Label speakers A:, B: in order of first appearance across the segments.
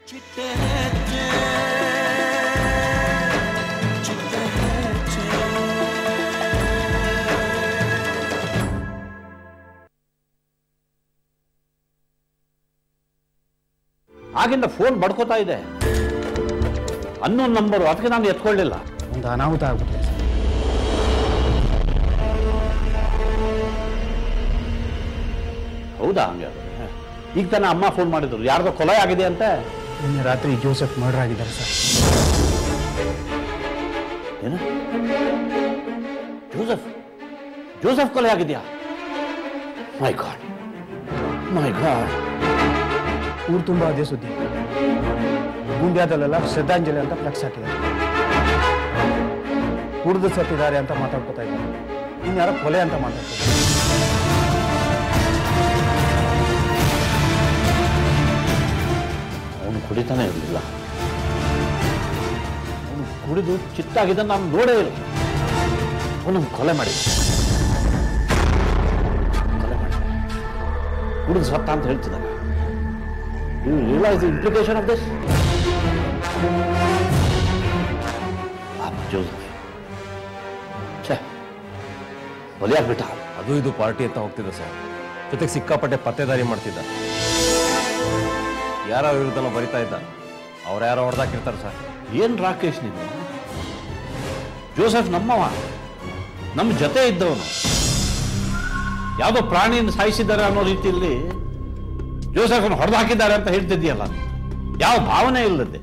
A: ಆಗಿಂದ ಫೋನ್ ಬಡ್ಕೋತಾ ಇದೆ unknown number ಅದಕ್ಕೆ ನಾನು ಎತ್ಕೊಳ್ಳಿಲ್ಲ
B: ಒಂದು ಅನಾಹುತ ಆಗ್ಬಿಟ್ಟಿದೆ ಸರ್
A: ಹೌದಾ ಹಂಗೆ ಈಗ ತಾನೇ ಅಮ್ಮ ಫೋನ್ ಮಾಡಿದ್ರು ಯಾರ್ದೋ ಕೊಲೆ ಆಗಿದೆ ಅಂತ
B: ನಿನ್ನೆ ರಾತ್ರಿ ಜೋಸೆಫ್ ಮರ್ಡರ್ ಆಗಿದ್ದಾರೆ ಸರ್
A: ಏನು ಜೋಸೆಫ್ ಜೋಸೆಫ್ ಕೊಲೆ ಆಗಿದೆಯಾ ಮೈ ಗಾಡ್ ಮೈ ಗಾಡ್
B: ಊರು ತುಂಬ ಅದೇ ಸುದ್ದಿ ಗುಂಡ್ಯಾದಲ್ಲೆಲ್ಲ ಶ್ರದ್ಧಾಂಜಲಿ ಅಂತ ಫ್ಲೆಕ್ಸ್ ಹಾಕಿದ್ದಾರೆ ಕುಡಿದು ಸತ್ತಿದ್ದಾರೆ ಅಂತ ಮಾತಾಡ್ಕೊತಾ ಇದ್ದಾರೆ ಇನ್ಯಾರೋ ಕೊಲೆ ಅಂತ ಮಾತಾಡ್ತಾರೆ
A: ಅವನು ಕುಡಿತಾನೆ ಇರಲಿಲ್ಲ ಅವನು ಕುಡಿದು ಚಿತ್ತಾಗಿದ್ದನ್ನು ನಾನು ನೋಡೇ ಇಲ್ಲ ಅವನನ್ನು ಕೊಲೆ ಮಾಡಿದ ಕೊಲೆ ಮಾಡಿದ ಕುಡಿದು ಸತ್ತ ಅಂತ ಹೇಳ್ತಿದ್ದಾನೆ you realise the implication of this Joseph ಛೇ ಬಲಿಯಾಗ್ಬಿಟ್ಟ
C: ಅದು ಇದು ಪಾರ್ಟಿ ಅಂತ ಹೋಗ್ತಿದ್ದ ಸರ್ ಜೊತೆಗೆ ಸಿಕ್ಕಾಪಟ್ಟೆ ಪತ್ತೆದಾರಿ ಮಾಡ್ತಿದ್ದ ಯಾರ ವಿರುದ್ಧನೋ ಬರಿತಾ ಇದ್ದ ಅವ್ರು ಯಾರೋ ಹೊಡೆದಾಕಿರ್ತಾರೆ ಸರ್
A: ಏನ್ ರಾಕೇಶ್ ನೀನು ಜೋಸೆಫ್ ನಮ್ಮವ ನಮ್ಮ ಜೊತೆ ಇದ್ದವನು ಯಾವುದೋ ಪ್ರಾಣಿಯನ್ನು ಸಾಯಿಸಿದ್ದಾರೆ ಅನ್ನೋ ರೀತಿಯಲ್ಲಿ ಜೋಸೆಫ್ನ ಹೊಡೆದು ಹಾಕಿದ್ದಾರೆ ಅಂತ ಹೇಳ್ತಿದ್ದೀಯಲ್ಲ ಯಾವ ಭಾವನೆ ಇಲ್ಲದೆ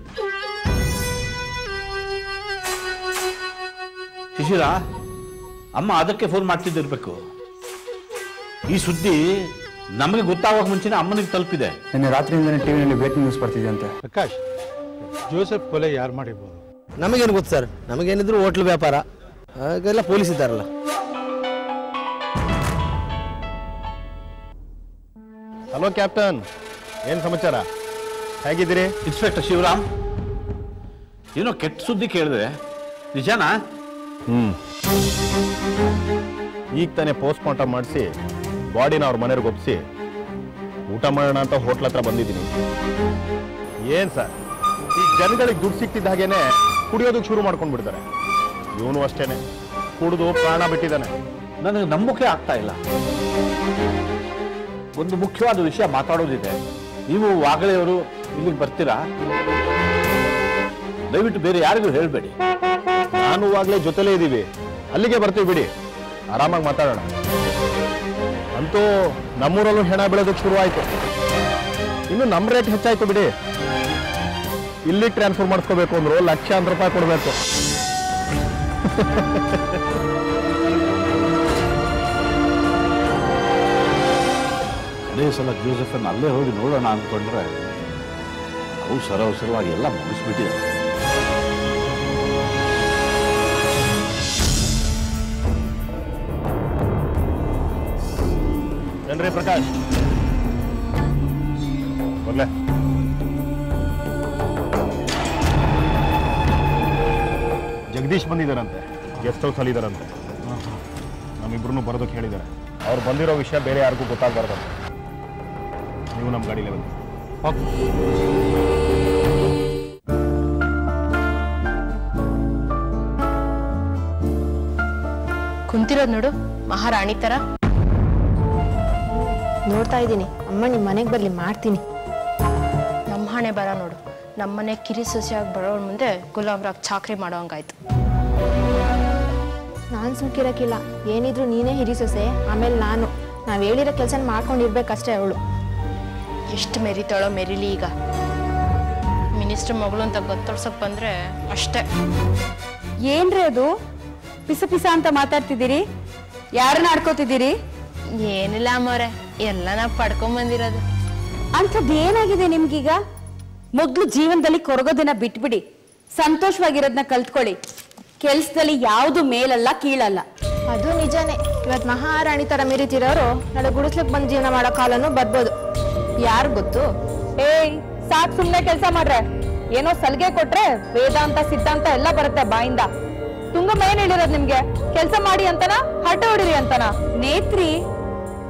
A: ಶಿಶಿರ ಅಮ್ಮ ಅದಕ್ಕೆ ಫೋನ್ ಮಾಡ್ತಿದ್ದಿರ್ಬೇಕು ಈ ಸುದ್ದಿ ನಮಗೆ ಗೊತ್ತಾಗೋಕೆ ಮುಂಚೆನೆ ಅಮ್ಮನಿಗೆ ತಲುಪಿದೆ
B: ನಿನ್ನೆ ರಾತ್ರಿಯಿಂದನೇ ಟಿವಿನಲ್ಲಿ ಬ್ರೇಕಿಂಗ್ ನ್ಯೂಸ್ ಬರ್ತಿದೆಯಂತೆ
D: ಪ್ರಕಾಶ್ ಜೋಸೆಫ್ ಕೊಲೆ ಯಾರು ಮಾಡಿರ್ಬೋದು
E: ನಮಗೇನು ಗೊತ್ತು ಸರ್ ನಮಗೇನಿದ್ರು ಹೋಟ್ಲ್ ವ್ಯಾಪಾರ ಹಾಗೆಲ್ಲ ಪೊಲೀಸ್ ಇದ್ದಾರಲ್ಲ
F: ಹಲೋ ಕ್ಯಾಪ್ಟನ್ ಏನು ಸಮಾಚಾರ ಹೇಗಿದ್ದೀರಿ
A: ಇನ್ಸ್ಪೆಕ್ಟರ್ ಶಿವರಾಮ್ ಏನೋ ಕೆಟ್ಟ ಸುದ್ದಿ ಕೇಳಿದೆ ನಿಜನಾ
F: ಹ್ಞೂ ಈಗ ತಾನೇ ಪೋಸ್ಟ್ ಮಾರ್ಟಮ್ ಮಾಡಿಸಿ ಬಾಡಿನ ಅವ್ರ ಮನೆಯವ್ರಿಗೆ ಒಪ್ಪಿಸಿ ಊಟ ಮಾಡೋಣ ಅಂತ ಹೋಟ್ಲ್ ಹತ್ರ ಬಂದಿದ್ದೀನಿ ಏನು ಸರ್ ಈ ಜನಗಳಿಗೆ ದುಡ್ಡು ಸಿಕ್ತಿದ್ದ ಹಾಗೇನೆ ಕುಡಿಯೋದಕ್ಕೆ ಶುರು ಮಾಡ್ಕೊಂಡು ಬಿಡ್ತಾರೆ ಇವನು ಅಷ್ಟೇನೆ ಕುಡಿದು ಪ್ರಾಣ ಬಿಟ್ಟಿದ್ದಾನೆ
A: ನನಗೆ ನಂಬಿಕೆ ಆಗ್ತಾ ಇಲ್ಲ ಒಂದು ಮುಖ್ಯವಾದ ವಿಷಯ ಮಾತಾಡೋದಿದೆ ನೀವು ವಾಗಳೆಯವರು ಇಲ್ಲಿಗೆ ಬರ್ತೀರಾ ದಯವಿಟ್ಟು ಬೇರೆ ಯಾರಿಗೂ ಹೇಳಬೇಡಿ
F: ನಾನು ಆಗ್ಲೇ ಜೊತೆಲೇ ಇದ್ದೀವಿ ಅಲ್ಲಿಗೆ ಬರ್ತೀವಿ ಬಿಡಿ ಆರಾಮಾಗಿ ಮಾತಾಡೋಣ ಅಂತೂ ನಮ್ಮೂರಲ್ಲೂ ಹೆಣ ಬೆಳೆಯೋದಕ್ಕೆ ಶುರು ಆಯ್ತು ಇನ್ನು ನಮ್ಮ ರೇಟ್ ಹೆಚ್ಚಾಯ್ತು ಬಿಡಿ ಇಲ್ಲಿಗೆ ಟ್ರಾನ್ಸ್ಫರ್ ಮಾಡಿಸ್ಕೋಬೇಕು ಅಂದ್ರು ಲಕ್ಷಾಂತರ ರೂಪಾಯಿ ಕೊಡಬೇಕು
A: ಅದೇ ಸಲ ಜೋಸೆಫನ್ನು ಅಲ್ಲೇ ಹೋಗಿ ನೋಡೋಣ ಅಂದ್ಕೊಂಡ್ರೆ ಅವು ಸರವಸರವಾಗಿ ಎಲ್ಲ ಮುಗಿಸ್ಬಿಟ್ಟಿದೆ
F: ಏನ್ರಿ ಪ್ರಕಾಶ್ ಬರ್ಲೆ ಜಗದೀಶ್ ಬಂದಿದ್ದಾರಂತೆ ಗೆಸ್ಟ್ ಹೌಸ್ ಅಲ್ಲಿ ಇದಾರಂತೆ ನಮ್ಮಿಬ್ರು ಬರೋದಕ್ಕೆ ಹೇಳಿದ್ದಾರೆ ಅವ್ರು ಬಂದಿರೋ ವಿಷಯ ಬೇರೆ ಯಾರಿಗೂ ಗೊತ್ತಾಗಬಾರ್ದು ನೀವು ನಮ್ಮ ಗಾಡಿಲೇ ಬನ್ನಿ
G: ಕುಂತಿರೋದ್ ನೋಡು ಮಹಾರಾಣಿ ತರ
H: ನೋಡ್ತಾ ಇದ್ದೀನಿ ಅಮ್ಮ ನಿಮ್ಮ ಮನೆಗೆ ಬರಲಿ ಮಾಡ್ತೀನಿ
G: ನಮ್ಮ ಹಣೆ ಬರ ನೋಡು ನಮ್ಮನೆ ಕಿರಿ ಸೊಸೆಯಾಗಿ ಬರೋರ್ ಮುಂದೆ ಗುಲಾಮ್ರಾಗ್ ಚಾಕ್ರಿ ಮಾಡೋಂಗಾಯ್ತು
H: ನಾನು ಸುಮ್ಕಿರಕ್ಕಿಲ್ಲ ಏನಿದ್ರು ನೀನೇ ಹಿರಿ ಸೊಸೆ ಆಮೇಲೆ ನಾನು ನಾವು ಹೇಳಿರೋ ಕೆಲಸ ಮಾಡ್ಕೊಂಡಿರ್ಬೇಕಷ್ಟೇ ಅವಳು
G: ಎಷ್ಟು ಮೆರಿತಾಳೋ ಮೆರಿಲಿ ಈಗ ಮಿನಿಸ್ಟರ್ ಮಗಳು ಅಂತ ಗೊತ್ತೊಳ್ಸಕ್ ಬಂದ್ರೆ ಅಷ್ಟೇ
I: ಏನ್ರಿ ಅದು ಪಿಸ ಪಿಸ ಅಂತ ಮಾತಾಡ್ತಿದ್ದೀರಿ ಯಾರನ್ನ ಆಡ್ಕೋತಿದ್ದೀರಿ
G: ಏನಿಲ್ಲ ಅಮ್ಮವ್ರೆ ಎಲ್ಲ ನಾವು ಪಡ್ಕೊಂಡ್ ಬಂದಿರೋದು
I: ಅಂಥದ್ದು ಏನಾಗಿದೆ ನಿಮ್ಗೀಗ ಮೊದ್ಲು ಜೀವನದಲ್ಲಿ ಕೊರಗೋದನ್ನ ಬಿಟ್ಬಿಡಿ ಸಂತೋಷವಾಗಿರೋದನ್ನ ಕಲ್ತ್ಕೊಳ್ಳಿ ಕೆಲ್ಸದಲ್ಲಿ ಯಾವುದು ಮೇಲಲ್ಲ ಕೀಳಲ್ಲ
H: ಅದು ನಿಜಾನೇ ಇವತ್ತು ಮಹಾರಾಣಿ ಥರ ಮೆರಿತಿರೋರು ನಾಳೆ ಗುಡಿಸ್ಲಿಕ್ಕೆ ಬಂದು ಜೀವನ ಮಾಡೋ ಕಾಲನೂ ಬರ್ಬೋದು ಯಾರು ಗೊತ್ತು
I: ಏಯ್ ಸಾಕ್ ಸುಮ್ನೆ ಕೆಲಸ ಮಾಡ್ರೆ ಏನೋ ಸಲಿಗೆ ಕೊಟ್ರೆ ವೇದಾಂತ ಸಿದ್ಧಾಂತ ಎಲ್ಲ ಬರುತ್ತೆ ಬಾಯಿಂದ ತುಂಗಮ್ಮ ಏನ್ ಹೇಳಿರೋದು ನಿಮ್ಗೆ ಕೆಲಸ ಮಾಡಿ ಅಂತನಾ ಹಠ ಹೊಡಿರಿ ಅಂತನಾ ನೇತ್ರಿ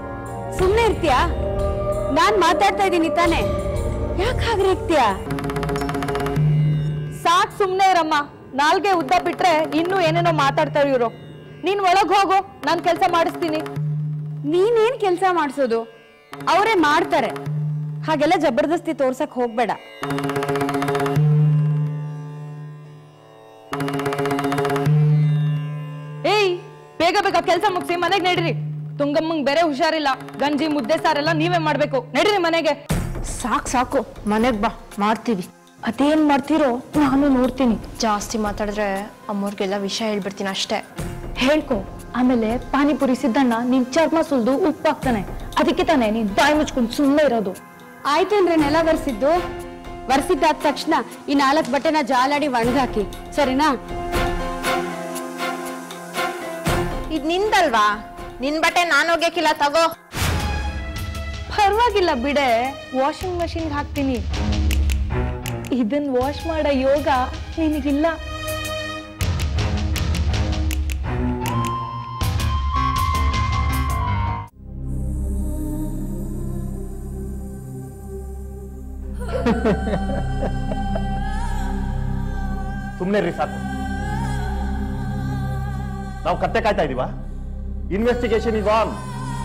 I: ಸುಮ್ನೆ ಇರ್ತೀಯಾ ನಾನ್ ಮಾತಾಡ್ತಾ ಇದ್ದೀನಿ ತಾನೆ ಯಾಕೆ ಹಾಗೆ ಇರ್ತೀಯಾ ಸುಮ್ನೆ ಇರಮ್ಮ ನಾಲ್ಗೆ ಉದ್ದ ಬಿಟ್ರೆ ಇನ್ನೂ ಏನೇನೋ ಮಾತಾಡ್ತಾರೆ ಇವ್ರು ನೀನ್ ಒಳಗ್ ಹೋಗು ನಾನ್ ಕೆಲ್ಸ ಮಾಡಿಸ್ತೀನಿ
J: ನೀನೇನ್ ಕೆಲ್ಸ ಮಾಡಿಸೋದು ಅವರೇ ಮಾಡ್ತಾರೆ ಹಾಗೆಲ್ಲ ಜಬರ್ದಸ್ತಿ ತೋರ್ಸಕ್ ಹೋಗ್ಬೇಡ
I: ಏಯ್ ಬೇಗ ಬೇಗ ಕೆಲ್ಸ ಮುಗಿಸಿ ಮನೆಗ್ ನಡೀರಿ ತುಂಗಮ್ಮಂಗ್ ಬೇರೆ ಹುಷಾರಿಲ್ಲ ಗಂಜಿ ಮುದ್ದೆ ಸಾರೆಲ್ಲ ನೀವೇ ಮಾಡ್ಬೇಕು ನಡೀರಿ ಮನೆಗೆ
H: ಸಾಕು ಸಾಕು ಮನೆಗೆ ಬಾ ಮಾಡ್ತೀವಿ
I: ಅದೇನ್ ಮಾಡ್ತೀರೋ ನಾನು ನೋಡ್ತೀನಿ
G: ಜಾಸ್ತಿ ಮಾತಾಡಿದ್ರೆ ಅಮ್ಮವ್ರಿಗೆಲ್ಲ ವಿಷಯ ಹೇಳ್ಬಿಡ್ತೀನಿ ಅಷ್ಟೇ
I: ಹೇಳ್ಕೊ ಆಮೇಲೆ ಪಾನಿಪುರಿ ಸಿದ್ದಣ್ಣ ನಿನ್ ಚರ್ಮ ಸುಲ್ದು ಉಪ್ಪಾಗ್ತಾನೆ ಅದಕ್ಕೆ ತಾನೇ ನೀನ್ ಬಾಯಿ ಮುಚ್ಕೊಂಡು ಸುಮ್ಮನೆ ಇರೋದು
J: ಆಯ್ತು ಅಂದ್ರೆ ನೆಲ ಒರೆಸಿದ್ದು ಒರೆಸಿದ್ದಾದ ತಕ್ಷಣ ಈ ನಾಲ್ಕು ಬಟ್ಟೆನ ಜಾಲಾಡಿ ಒಣಗಾಕಿ ಸರಿನಾ
H: ಇದು ನಿಂದಲ್ವಾ ನಿನ್ ಬಟ್ಟೆ ನಾನು ಒಗ್ಯಕ್ಕಿಲ್ಲ ತಗೋ
I: ಪರವಾಗಿಲ್ಲ ಬಿಡೆ ವಾಷಿಂಗ್ ಮಷಿನ್ ಹಾಕ್ತೀನಿ ಇದನ್ ವಾಶ್ ಮಾಡೋ ಯೋಗ ನಿನಗಿಲ್ಲ
F: ಸುಮ್ಮನೆ ರೀ ಸಾಕು ನಾವು ಕತ್ತೆ ಕಾಯ್ತಾ ಇದೀವ ಇನ್ವೆಸ್ಟಿಗೇಷನ್ ಇಸ್ ಆನ್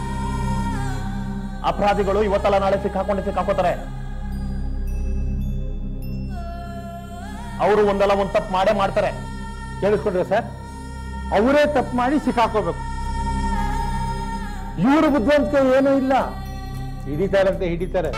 F: ಅಪರಾಧಿಗಳು ಇವತ್ತಲ್ಲ ನಾಳೆ ಸಿಕ್ಕಾಕೊಂಡು ಸಿಕ್ಕಾಕೋತಾರೆ ಅವರು ಒಂದಲ್ಲ ಒಂದ್ ತಪ್ಪು ಮಾಡೇ ಮಾಡ್ತಾರೆ
D: ಕೇಳಿಸ್ಕೊಂಡ್ರೆ ಸರ್ ಅವರೇ ತಪ್ಪು ಮಾಡಿ ಸಿಕ್ಕಾಕೋಬೇಕು ಇವ್ರ ಬುದ್ಧಿವಂತಿಕೆ ಏನೂ ಇಲ್ಲ ಹಿಡಿತಾರಂತೆ ಹಿಡಿತಾರೆ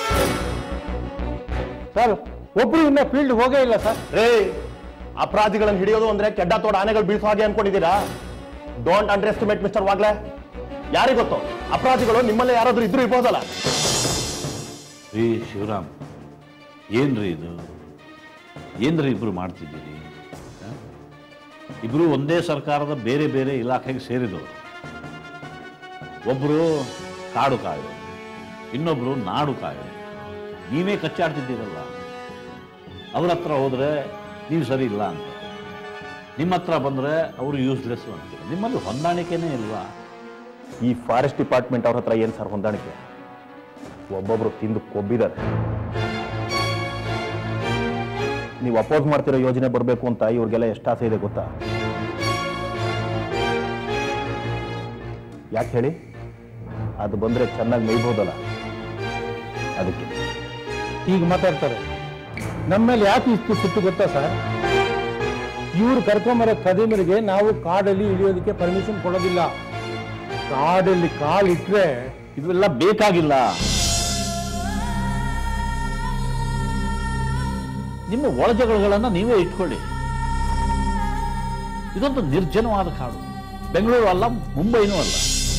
D: ಸರ್ ಒಬ್ರು ಇನ್ನ ಫೀಲ್ಡ್ ಹೋಗೇ ಇಲ್ಲ ಸರ್
F: ರೇ ಅಪರಾಧಿಗಳನ್ನು ಹಿಡಿಯೋದು ಅಂದ್ರೆ ಕೆಡ್ಡ ತೋಡ ಆನೆಗಳು ಬೀಳ್ಸೋ ಹಾಗೆ ಅನ್ಕೊಂಡಿದ್ದೀರಾ don't underestimate mister Wagle ಯಾರಿಗ್ ಗೊತ್ತು ಅಪರಾಧಿಗಳು ನಿಮ್ಮಲ್ಲೇ ಯಾರಾದ್ರೂ ಇದ್ರೂ ಇರ್ಬೋದಲ್ಲ
A: ರೀ ಶಿವರಾಮ್ ಏನ್ರಿ ಇದು ಏನ್ರಿ ಇಬ್ರು ಮಾಡ್ತಿದ್ದೀರಿ ಆ? ಇಬ್ರು ಒಂದೇ ಸರ್ಕಾರದ ಬೇರೆ ಬೇರೆ ಇಲಾಖೆಗೆ ಸೇರಿದವರು ಒಬ್ರು ಕಾಡು ಕಾಯು ಇನ್ನೊಬ್ರು ನಾಡು ಕಾಯು ನೀವೇ ಕಚ್ಚಾಡ್ತಿದ್ದೀರಲ್ಲ ಅವ್ರ ಹತ್ರ ಹೋದ್ರೆ ನೀವು ಸರಿ ಇಲ್ಲ ಅಂತ ನಿಮ್ಮ ಹತ್ರ ಬಂದ್ರೆ ಅವರು ಯೂಸ್ಲೆಸ್ ಅಂತೀರ ನಿಮ್ಮಲ್ಲಿ ಹೊಂದಾಣಿಕೆನೇ ಇಲ್ವಾ
F: ಈ ಫಾರೆಸ್ಟ್ ಡಿಪಾರ್ಟ್ಮೆಂಟ್ ಅವ್ರ ಹತ್ರ ಏನ್ ಸರ್ ಹೊಂದಾಣಿಕೆ ಒಬ್ಬೊಬ್ರು ತಿಂದು ಕೊಬ್ಬಿದ್ದಾರೆ ನೀವು ಅಪೋಸ್ ಮಾಡ್ತಿರೋ ಯೋಜನೆ ಬರಬೇಕು ಅಂತ ಇವ್ರಿಗೆಲ್ಲ ಎಷ್ಟು ಆಸೆ ಇದೆ ಗೊತ್ತಾ ಯಾಕೆ ಹೇಳಿ ಅದು ಬಂದ್ರೆ ಚೆನ್ನಾಗಿ ಮೇಯ್ಬೋದಲ್ಲ ಅದಕ್ಕೆ
D: ಈಗ ಮಾತಾಡ್ತಾರೆ ನಮ್ಮ ಮೇಲೆ ಯಾಕೆ ಇಷ್ಟು ಸಿಟ್ಟು ಗೊತ್ತಾ ಸರ್ ಇವ್ರು ಕರ್ಕೊಂಬರೋ ಕದಿಮರಿಗೆ ನಾವು ಕಾಡಲ್ಲಿ ಇಳಿಯೋದಕ್ಕೆ ಪರ್ಮಿಷನ್ ಕೊಡೋದಿಲ್ಲ ಕಾಡಲ್ಲಿ ಕಾಲಿಟ್ರೆ
A: ಇವೆಲ್ಲ ಬೇಕಾಗಿಲ್ಲ ನಿಮ್ಮ ಒಳಜಗಳನ್ನ ನೀವೇ ಇಟ್ಕೊಳ್ಳಿ ಇದೊಂದು ನಿರ್ಜನವಾದ ಕಾಡು ಬೆಂಗಳೂರು ಅಲ್ಲ ಮುಂಬೈನೂ ಅಲ್ಲ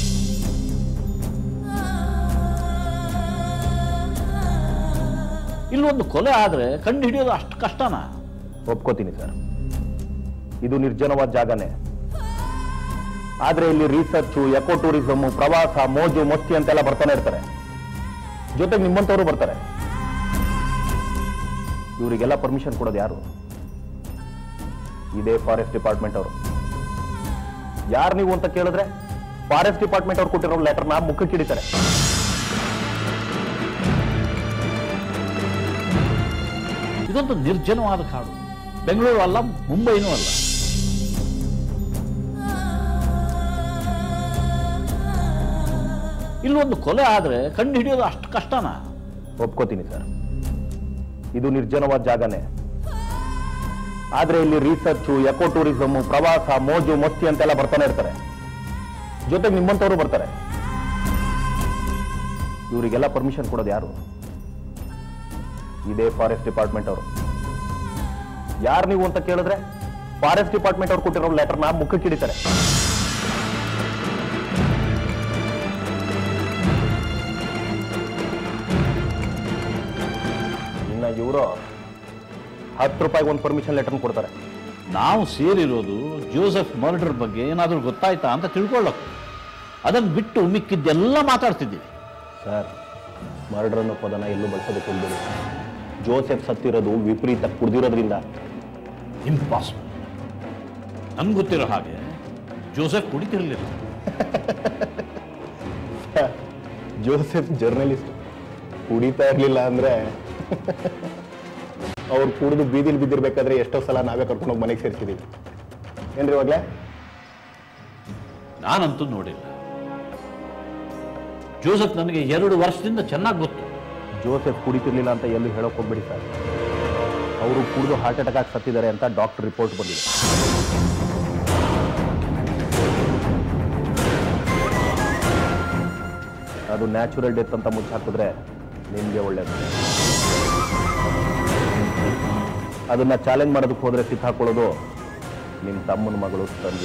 A: ಇಲ್ಲೊಂದು ಕೊಲೆ ಆದ್ರೆ ಕಂಡು ಹಿಡಿಯೋದು ಅಷ್ಟು ಕಷ್ಟನಾ
F: ಒಪ್ಕೋತೀನಿ ಸರ್ ಇದು ನಿರ್ಜನವಾದ ಜಾಗನೇ ಆದ್ರೆ ಇಲ್ಲಿ ರಿಸರ್ಚ್ ಎಕೋ ಟೂರಿಸಮ್ ಪ್ರವಾಸ ಮೋಜು ಮಸ್ತಿ ಅಂತೆಲ್ಲ ಬರ್ತಾನೆ ಇರ್ತಾರೆ ಜೊತೆಗೆ ನಿಮ್ಮಂತವರು ಬರ್ತಾರೆ ಇವರಿಗೆಲ್ಲ ಪರ್ಮಿಷನ್ ಕೊಡೋದು ಯಾರು ಇದೇ ಫಾರೆಸ್ಟ್ ಡಿಪಾರ್ಟ್ಮೆಂಟ್ ಅವರು ಯಾರು ನೀವು ಅಂತ ಕೇಳಿದ್ರೆ ಫಾರೆಸ್ಟ್ ಡಿಪಾರ್ಟ್ಮೆಂಟ್ ಅವ್ರು ಕೊಟ್ಟಿರೋ ಲೆಟರ್ನ ಮುಖಕ್ಕೆ ಹಿಡಿತಾರೆ
A: ಇದೊಂದು ನಿರ್ಜನವಾದ ಕಾಡು ಬೆಂಗಳೂರು ಅಲ್ಲ ಮುಂಬೈನೂ ಅಲ್ಲ ಇಲ್ಲೊಂದು ಕೊಲೆ ಆದ್ರೆ ಕಂಡು ಹಿಡಿಯೋದು ಅಷ್ಟು ಕಷ್ಟನಾ
F: ಒಪ್ಕೋತೀನಿ ಸರ್ ಇದು ನಿರ್ಜನವಾದ ಜಾಗನೇ ಆದ್ರೆ ಇಲ್ಲಿ ರಿಸರ್ಚ್ ಎಕೋ ಟೂರಿಸಮ್ ಪ್ರವಾಸ ಮೋಜು ಮಸ್ತಿ ಅಂತೆಲ್ಲ ಬರ್ತಾನೆ ಇರ್ತಾರೆ ಜೊತೆಗೆ ನಿಮ್ಮಂತವರು ಬರ್ತಾರೆ ಇವರಿಗೆಲ್ಲ ಪರ್ಮಿಷನ್ ಕೊಡೋದು ಯಾರು ಇದೇ ಫಾರೆಸ್ಟ್ ಡಿಪಾರ್ಟ್ಮೆಂಟ್ ಅವರು ಯಾರು ನೀವು ಅಂತ ಕೇಳಿದ್ರೆ ಫಾರೆಸ್ಟ್ ಡಿಪಾರ್ಟ್ಮೆಂಟ್ ಅವ್ರು ಕೊಟ್ಟಿರೋ ಲೆಟರ್ನ ಮುಖಕ್ಕೆ ಹಿಡಿತಾರೆ ಇನ್ನ ಇವರು ಹತ್ತು ರೂಪಾಯಿಗೆ ಒಂದು ಪರ್ಮಿಷನ್ ಲೆಟರ್ ಕೊಡ್ತಾರೆ
A: ನಾವು ಸೇರಿರೋದು ಜೋಸೆಫ್ ಮರ್ಡರ್ ಬಗ್ಗೆ ಏನಾದರೂ ಗೊತ್ತಾಯ್ತಾ ಅಂತ ತಿಳ್ಕೊಳ್ಳೋಕೆ ಅದನ್ನು ಬಿಟ್ಟು ಮಿಕ್ಕಿದ್ದೆಲ್ಲ ಮಾತಾಡ್ತಿದ್ದೀವಿ
F: ಸರ್ ಮರ್ಡರ್ ಅನ್ನೋ ಪದನ ಎಲ್ಲೂ ಬಳಸೋದಕ್ಕೆ ಹೋಗ್ಬೇಡಿ ಜೋಸೆಫ್ ಸತ್ತಿರೋದು ವಿಪರೀತ ಕುಡ್ದಿರೋದ್ರಿಂದ
A: ಇಂಪಾಸಿಬಲ್ ನನ್ಗೆ ಗೊತ್ತಿರೋ ಹಾಗೆ ಜೋಸೆಫ್ ಕುಡಿತಿರ್ಲಿಲ್ಲ
F: ಜೋಸೆಫ್ ಜರ್ನಲಿಸ್ಟ್ ಕುಡಿತಾ ಇರ್ಲಿಲ್ಲ ಅಂದ್ರೆ ಅವ್ರು ಕುಡಿದು ಬೀದಿಲಿ ಬಿದ್ದಿರ್ಬೇಕಾದ್ರೆ ಎಷ್ಟೋ ಸಲ ನಾವೇ ಕರ್ಕೊಂಡೋಗಿ ಮನೆಗೆ ಸೇರಿಸಿದೀವಿ ಏನ್ರಿ ಇವಾಗ್ಲೇ
A: ನಾನಂತೂ ನೋಡಿಲ್ಲ ಜೋಸಫ್ ನನಗೆ ಎರಡು ವರ್ಷದಿಂದ ಚೆನ್ನಾಗಿ ಗೊತ್ತು
F: ಜೋಸೆಫ್ ಕುಡಿತಿರ್ಲಿಲ್ಲ ಅಂತ ಎಲ್ಲೂ ಹೇಳೋಕೆ ಹೋಗ್ಬೇಡಿ ಸರ್ ಅವರು ಕುಡಿದು ಹಾರ್ಟ್ ಅಟ್ಯಾಕ್ ಆಗಿ ಸತ್ತಿದ್ದಾರೆ ಅಂತ ಡಾಕ್ಟರ್ ರಿಪೋರ್ಟ್ ಬಂದಿದೆ ಅದು ನ್ಯಾಚುರಲ್ ಡೆತ್ ಅಂತ ಮುಚ್ಚಾಕಿದ್ರೆ ನಿಮಗೆ ಒಳ್ಳೇದು ಅದನ್ನ ಚಾಲೆಂಜ್ ಮಾಡೋದಕ್ಕೆ ಹೋದ್ರೆ ಸಿಕ್ಕಾಕೊಳ್ಳೋದು ನಿಮ್ಮ ತಮ್ಮನ ಮಗಳು ತಂಗಿ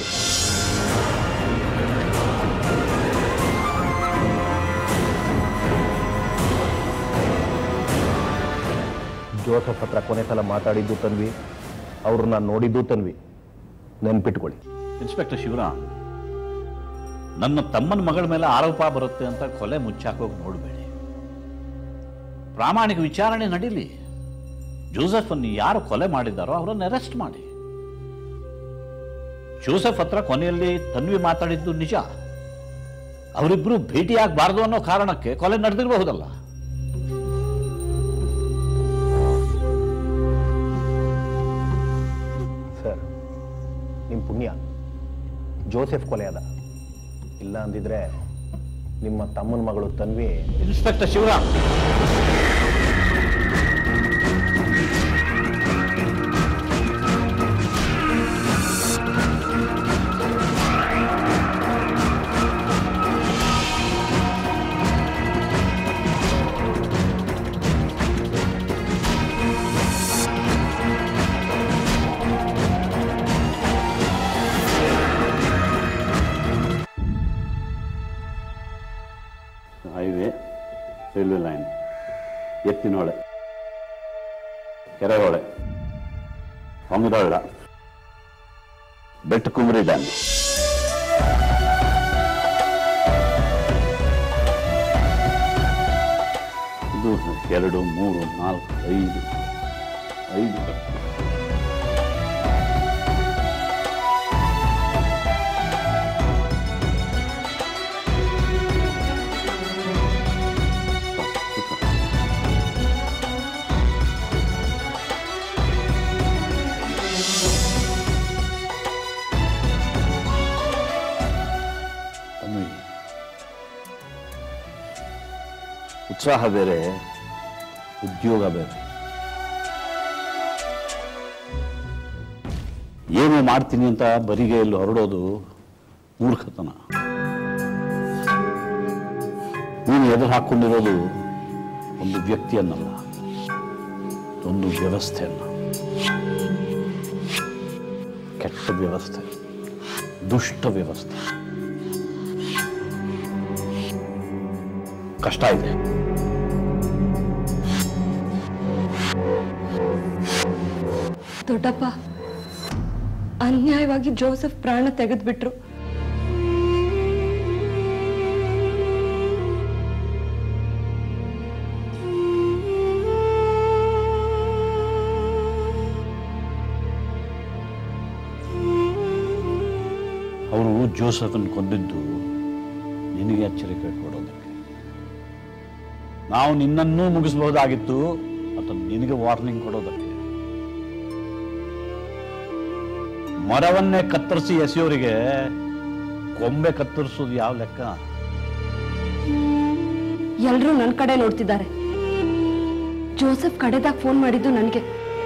F: ಜೋಸಫ್ ಹತ್ರ ಕೊನೆ ಸಲ ಮಾತಾಡಿದ್ದು ತನ್ವಿ ಅವ್ರನ್ನ ನೋಡಿದ್ದು ತನ್ವಿ ನೆನ್ಪಿಟ್ಕೊಳ್ಳಿ
A: ಇನ್ಸ್ಪೆಕ್ಟರ್ ಶಿವರಾಮ್ ನನ್ನ ತಮ್ಮನ ಮಗಳ ಮೇಲೆ ಆರೋಪ ಬರುತ್ತೆ ಅಂತ ಕೊಲೆ ಮುಚ್ಚಾಕೋಗಿ ನೋಡಬೇಡಿ ಪ್ರಾಮಾಣಿಕ ವಿಚಾರಣೆ ನಡೀಲಿ ಜೋಸೆಫ್ ಅನ್ನು ಯಾರು ಕೊಲೆ ಮಾಡಿದ್ದಾರೋ ಅವರನ್ನು ಅರೆಸ್ಟ್ ಮಾಡಿ ಜೋಸೆಫ್ ಹತ್ರ ಕೊನೆಯಲ್ಲಿ ತನ್ವಿ ಮಾತಾಡಿದ್ದು ನಿಜ ಅವರಿಬ್ರು ಭೇಟಿಯಾಗಬಾರ್ದು ಅನ್ನೋ ಕಾರಣಕ್ಕೆ ಕೊಲೆ ನಡೆದಿರಬಹುದಲ್ಲ
F: ಸರ್ ನಿಮ್ಮ ಪುಣ್ಯ ಜೋಸೆಫ್ ಕೊಲೆ ಅದ ಇಲ್ಲ ಅಂದಿದ್ರೆ ನಿಮ್ಮ ತಮ್ಮನ ಮಗಳು Tanvi
A: inspector Shivaram
K: highway railway line Ettinahole Kerehole Hongadolla Bettakumari dam ಇದು ಎರಡು ಮೂರು ನಾಲ್ಕು ಐದು ಐದು
A: ತನ್ವಿ ಉತ್ಸಾಹ ಬೇರೆ ಉದ್ಯೋಗ ಬೇರೆ ಏನು ಮಾಡ್ತೀನಿ ಅಂತ ಬರಿಗೆಯಲ್ಲಿ ಹೊರಡೋದು ಮೂರ್ಖತನ ನೀನು ಎದುರು ಹಾಕ್ಕೊಂಡಿರೋದು ಒಂದು ವ್ಯಕ್ತಿಯನ್ನಲ್ಲ ಒಂದು ವ್ಯವಸ್ಥೆಯನ್ನ ಕೆಟ್ಟ ವ್ಯವಸ್ಥೆ ದುಷ್ಟ ವ್ಯವಸ್ಥೆ ಕಷ್ಟ ಇದೆ
I: ದೊಡ್ಡಪ್ಪ ಅನ್ಯಾಯವಾಗಿ ಜೋಸೆಫ್ ಪ್ರಾಣ ತೆಗೆದ್ಬಿಟ್ರು
A: ಅವರು ಜೋಸಫನ್ ಕೊಂದಿದ್ದು ನಿನಗೆ ಎಚ್ಚರಿಕೆ ಕೊಡೋದಕ್ಕೆ ನಾವು ನಿನ್ನನ್ನೂ ಮುಗಿಸಬಹುದಾಗಿತ್ತು ಅಥವಾ ನಿನಗೆ ವಾರ್ನಿಂಗ್ ಕೊಡೋದಕ್ಕೆ ಮರವನ್ನೇ ಕತ್ತರಿಸಿ ಎಸೆಯೋರಿಗೆ ಕೊಂಬೆ ಕತ್ತರಿಸೋದು ಯಾವ ಲೆಕ್ಕ
I: ಎಲ್ರೂ ನನ್ನ ಕಡೆ ನೋಡ್ತಿದ್ದಾರೆ ಜೋಸೆಫ್ ಕಡೆದಾಗ ಫೋನ್ ಮಾಡಿದ್ದು ನನಗೆ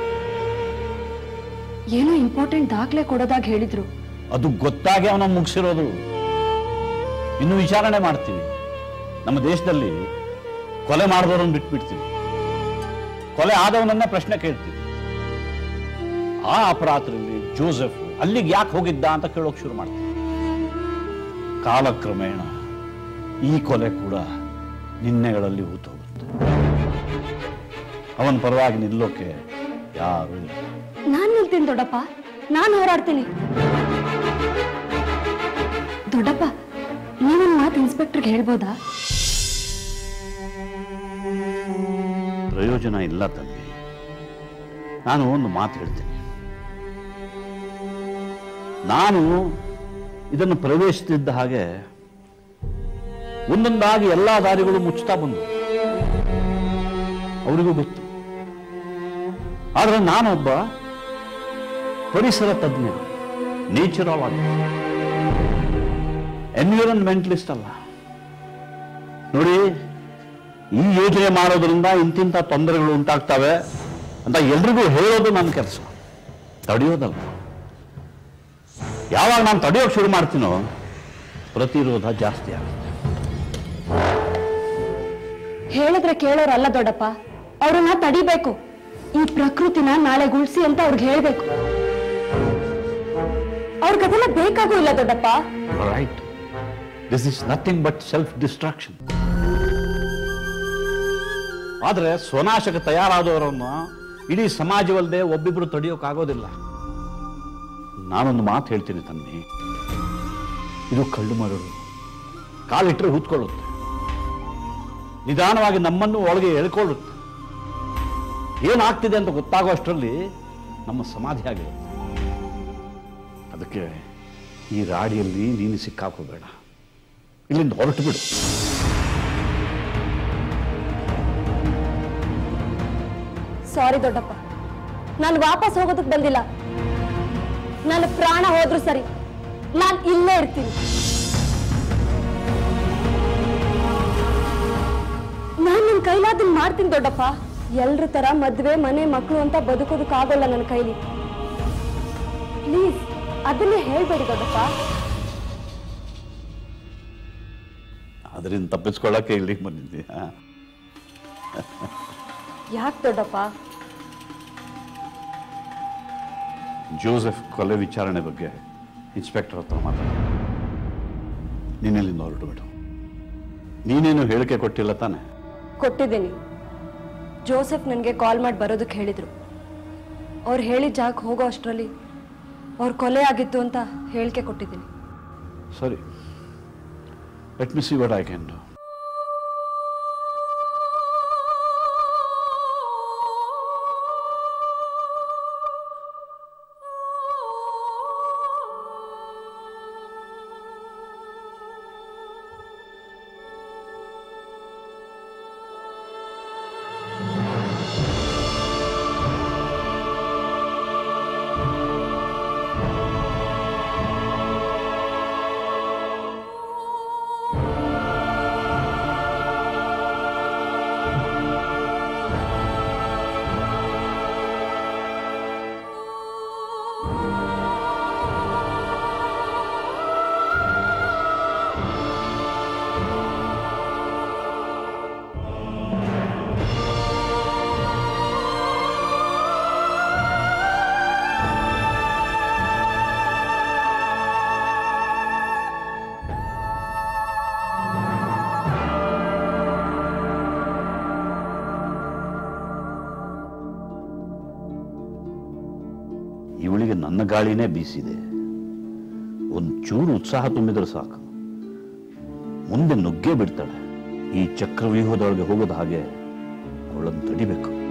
I: ಏನೋ ಇಂಪಾರ್ಟೆಂಟ್ ದಾಖಲೆ ಕೊಡೋದಾಗ ಹೇಳಿದ್ರು
A: ಅದು ಗೊತ್ತಾಗಿ ಅವನ ಮುಗಿಸಿರೋದು ಇನ್ನು ವಿಚಾರಣೆ ಮಾಡ್ತೀವಿ ನಮ್ಮ ದೇಶದಲ್ಲಿ ಕೊಲೆ ಮಾಡಿದವರನ್ನು ಬಿಟ್ಬಿಡ್ತೀವಿ ಕೊಲೆ ಆದವನನ್ನ ಪ್ರಶ್ನೆ ಕೇಳ್ತೀವಿ ಆ ಅಪರಾಧದಲ್ಲಿ ಜೋಸೆಫ್ ಅಲ್ಲಿಗೆ ಯಾಕೆ ಹೋಗಿದ್ದ ಅಂತ ಕೇಳೋಕೆ ಶುರು ಮಾಡ್ತೀವಿ ಕಾಲಕ್ರಮೇಣ ಈ ಕೊಲೆ ಕೂಡ ನಿನ್ನೆಗಳಲ್ಲಿ ಹೂತೋಗುತ್ತೆ ಅವನ ಪರವಾಗಿ ನಿಲ್ಲೋಕೆ ಯಾರು ಇಲ್ಲ
I: ನಾನ್ ನಿಲ್ತೀನಿ ದೊಡ್ಡಪ್ಪ ನಾನು ಹೋರಾಡ್ತೀನಿ ದೊಡ್ಡಪ್ಪ ನೀವೊಂದು ಮಾತು ಇನ್ಸ್ಪೆಕ್ಟರ್ಗೆ ಹೇಳ್ಬೋದಾ
A: ಪ್ರಯೋಜನ ಇಲ್ಲ ತಂದೆ ನಾನು ಒಂದು ಮಾತು ಹೇಳ್ತೀನಿ ನಾನು ಇದನ್ನು ಪ್ರವೇಶಿಸುತ್ತಿದ್ದ ಹಾಗೆ ಒಂದೊಂದಾಗಿ ಎಲ್ಲಾ ದಾರಿಗಳು ಮುಚ್ಚುತ್ತಾ ಬಂದು ಅವರಿಗೂ ಗೊತ್ತು ಆದರೆ ನಾನೊಬ್ಬ ಪರಿಸರ ತಜ್ಞ ನೇಚರಾಲಜಿಸ್ಟ್ ಎನ್ವಿರಾನ್ಮೆಂಟಲಿಸ್ಟ್ ಅಲ್ಲ ನೋಡಿ ಈ ಯೋಜನೆ ಮಾಡೋದ್ರಿಂದ ಇಂತಿಂಥ ತೊಂದರೆಗಳು ಉಂಟಾಗ್ತವೆ ಅಂತ ಎಲ್ರಿಗೂ ಹೇಳೋದು ನನ್ನ ಕೆಲಸ ತಡೆಯೋದಲ್ಲ ಯಾವಾಗ ನಾನು ತಡೆಯೋಕೆ ಶುರು ಮಾಡ್ತೀನೋ ಪ್ರತಿರೋಧ ಜಾಸ್ತಿ ಆಗುತ್ತೆ
J: ಹೇಳಿದ್ರೆ ಕೇಳೋರಲ್ಲ ದೊಡ್ಡಪ್ಪ ಅವ್ರನ್ನ ತಡಿಬೇಕು ಈ ಪ್ರಕೃತಿನ ನಾಳೆ ಗುಳ್ಸಿ ಅಂತ ಅವ್ರಿಗೆ ಹೇಳ್ಬೇಕು ಅವ್ರಿಗದೆಲ್ಲ ಬೇಕಾಗೂ ಇಲ್ಲ ದೊಡ್ಡಪ್ಪ
A: right this is nothing but self destruction ಆದರೆ ಸ್ವನಾಶಕ ತಯಾರಾದವರನ್ನು ಇಡೀ ಸಮಾಜವಲ್ಲದೆ ಒಬ್ಬಿಬ್ರು ತಡೆಯೋಕ್ಕಾಗೋದಿಲ್ಲ ನಾನೊಂದು ಮಾತು ಹೇಳ್ತೀನಿ ತನ್ನಿ ಇದು ಕಳ್ಳು ಮರಳು ಕಾಲಿಟ್ಟರೆ ಹೂತ್ಕೊಳ್ಳುತ್ತೆ ನಿಧಾನವಾಗಿ ನಮ್ಮನ್ನು ಒಳಗೆ ಎಳ್ಕೊಳ್ಳುತ್ತೆ ಏನಾಗ್ತಿದೆ ಅಂತ ಗೊತ್ತಾಗೋ ಅಷ್ಟರಲ್ಲಿ ನಮ್ಮ ಸಮಾಧಿ ಆಗಿರುತ್ತೆ ಅದಕ್ಕೆ ಈ ರಾಡಿಯಲ್ಲಿ ನೀನು ಸಿಕ್ಕಾಕೋಬೇಡ ಇಲ್ಲಿಂದ ಹೊರಟು ಬಿಡು
J: ಸಾರಿ ದೊಡ್ಡಪ್ಪ ನಾನು ವಾಪಸ್ ಹೋಗೋದಕ್ಕೆ ಬಂದಿಲ್ಲ ನನ್ನ ಪ್ರಾಣ ಹೋದ್ರು ಸರಿ ನಾನು ಇಲ್ಲೇ ಇರ್ತೀನಿ ನಾನು ನನ್ನ ಕೈಲಾದನ್ ಮಾಡ್ತೀನಿ ದೊಡ್ಡಪ್ಪ ಎಲ್ರ ತರ ಮದ್ವೆ ಮನೆ ಮಕ್ಕಳು ಅಂತ ಬದುಕೋದಕ್ಕಾಗಲ್ಲ ನನ್ನ ಕೈಲಿ ಪ್ಲೀಸ್ ಅದನ್ನೇ ಹೇಳ್ಬೇಡಿ ದೊಡ್ಡಪ್ಪ
A: ಅದರಿಂದ ತಪ್ಪಿಸ್ಕೊಳ್ಳೋಕೆ ಇಲ್ಲಿಗೆ ಬಂದಿದ್ದೀಯಾ
J: ಯಾಕೆ ದೊಡ್ಡಪ್ಪ
A: ಜೋಸೆಫ್ ಕೊಲೆ ವಿಚಾರಣೆ ಬಗ್ಗೆ ಇನ್ಸ್ಪೆಕ್ಟರ್ ಹತ್ರ ಮಾತಾಡ ನೀನಿಲ್ಲಿಂದ ಹೊರಟು ಬಿಡು ನೀನೇನು ಹೇಳಿಕೆ ಕೊಟ್ಟಿಲ್ಲ ತಾನೆ
J: ಕೊಟ್ಟಿದ್ದೀನಿ ಜೋಸೆಫ್ ನನಗೆ ಕಾಲ್ ಮಾಡಿ ಬರೋದಕ್ಕೆ ಹೇಳಿದ್ರು ಅವ್ರು ಹೇಳಿದ ಜಾಗಕ್ಕೆ ಹೋಗೋ ಅಷ್ಟರಲ್ಲಿ ಅವ್ರ ಕೊಲೆ ಆಗಿತ್ತು ಅಂತ ಹೇಳಿಕೆ ಕೊಟ್ಟಿದ್ದೀನಿ
A: ಸರಿ let me see what I can do ಇವಳಿಗೆ ನನ್ನ ಗಾಳಿನೇ ಬೀಸಿದೆ ಒಂದು ಚೂರು ಉತ್ಸಾಹ ತುಂಬಿದ್ರೆ ಸಾಕು ಮುಂದೆ ನುಗ್ಗೇ ಬಿಡ್ತಾಳೆ ಈ ಚಕ್ರವ್ಯೂಹದೊಳಗೆ ಹೋಗೋದು ಹಾಗೆ ಅವಳನ್ನು ತಡಿಬೇಕು